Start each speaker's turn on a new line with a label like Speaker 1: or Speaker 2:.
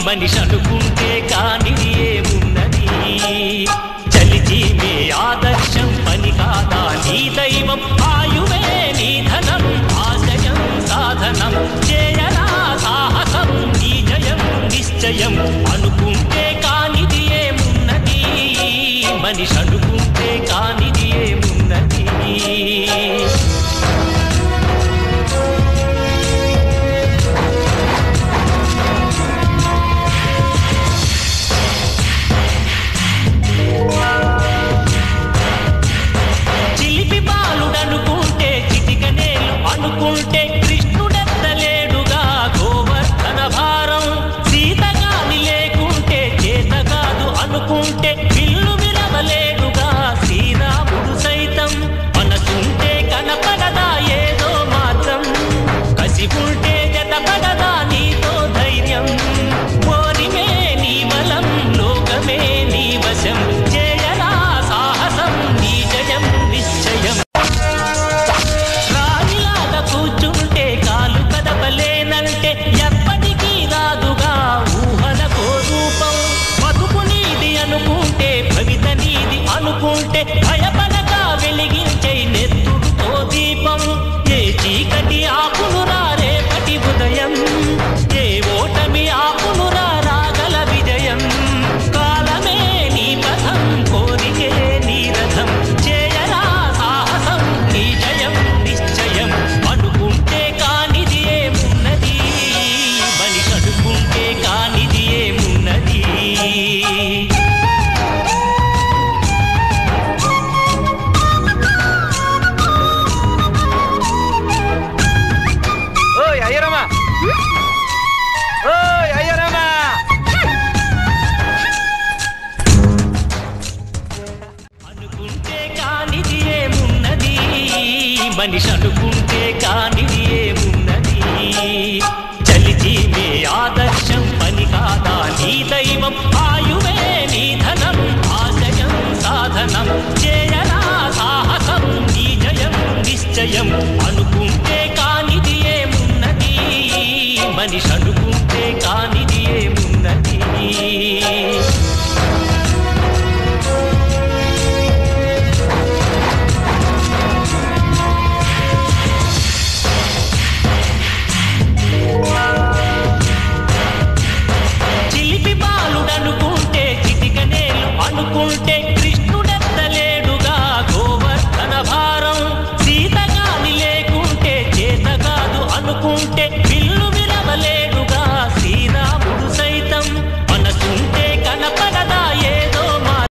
Speaker 1: మనిషి అనుకుంటే కానిది ఏమున్నది చలిచి మే ఆదర్శం పని కాదా నీ దైవం ఆయువే నీ ధనం ఆశయం సాధనం చేయరా సాహసం నీ జయం నిశ్చయం అనుకుంటే కానిది ఏమున్నది మనిషి అనుకుంటే కానిది ఏమున్నది చిలిపి బాలుడనుకుంటే చిటికనేలు అనుకుంటే కృష్ణుడెత్తలేడుగా గోవర్ధన భారం సీతగాని లేకుంటే చేత కాదు అనుకుంటే పిల్లు విరవలేడుగా శ్రీరాముడు సైతం మనసుంటే కనపడదా ఏదో మాత్రం కసి ఉంటే జతపడదా నీతో ధైర్యం ఓరిమే నీ బలం లోకమే నీ వశం చేయరా సాహసం నీ జయం నిశ్చయం రాణిలాగా కూర్చుంటే కాలు కదపలేనంటే ఎప్పటికీ రాదుగా ఊహలకో రూపం బతుకు నీది అనుకుంటే భవిత నీది అనుకుంటే భయపడక వెలిగించే నెత్తుడుతో దీపం ఏ చీకటి ఆపునురా రేపటి ఉదయం ఏ ఓటమి ఆపునురా రాగల విజయం కాలమే నీ పథం కోరికే నీ రథం చేయరా సాహసం నీ జయం నిశ్చయం అనుకుంటే కానిది ఏమున్నది మనిషి అనుకుంటే కానిది ఏమున్నది
Speaker 2: ఓయ్ అయ్యరమ్మా ఓయ్ అయ్యరమ్మా
Speaker 1: అనుకుంటే కానిది ఏమున్నది మనిషి అనుకుంటే కానిది ఏమున్నది చలిచి మే ఆదర్శం పని కాదా నీ దైవం ఆయువే నీ ధనం ఆశయం సాధనం చేయరా సాహసం నీ జయం నిశ్చయం అనుకుంటే కానిది ఏమున్నది మనిషి అనుకుంటే కానిది ఏమున్నది చిలిపి బాలుడనుకుంటే చిటికనేలు అనుకుంటే కృష్ణుడెత్తలేడుగా గోవర్ధన భారం సీతగాని లేకుంటే చేత కాదు అనుకుంటే